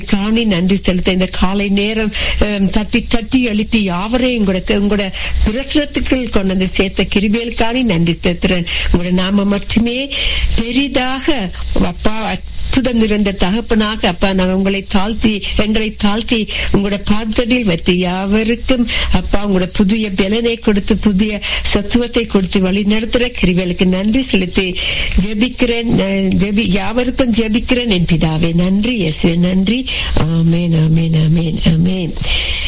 காணி நன்றி செலுத்த இந்த காலை நேரம் அஹ், தட்டி தட்டி எழுப்பி யாவரையும் கூட உங்களோட பிரசுரத்துக்குள் கொண்டு வந்து சேர்த்த கிருபியல் காணி நன்றி செலுத்துறேன் உங்களோட நாம மட்டுமே பெரிதாக அப்பா அற்புதம் நிறைந்த தகப்பனாக அப்பா நாங்கள் உங்களை தாழ்த்தி எங்களை தாழ்த்தி உங்களோட பாதடியில் வைத்து யாவருக்கும் அப்பா உங்களோட புதிய பலனை கொடுத்து புதிய சத்துவத்தை கொடுத்து வழி நடத்துற கிருவிகளுக்கு நன்றி செலுத்தி ஜெபிக்கிறேன் நான் ஜெபி யாவருக்கும் ஜெபிக்கிறேன் என் பிதாவே நன்றி இயேசுவே நன்றி ஆமேன் ஆமேன் ஆமேன் ஆமேன்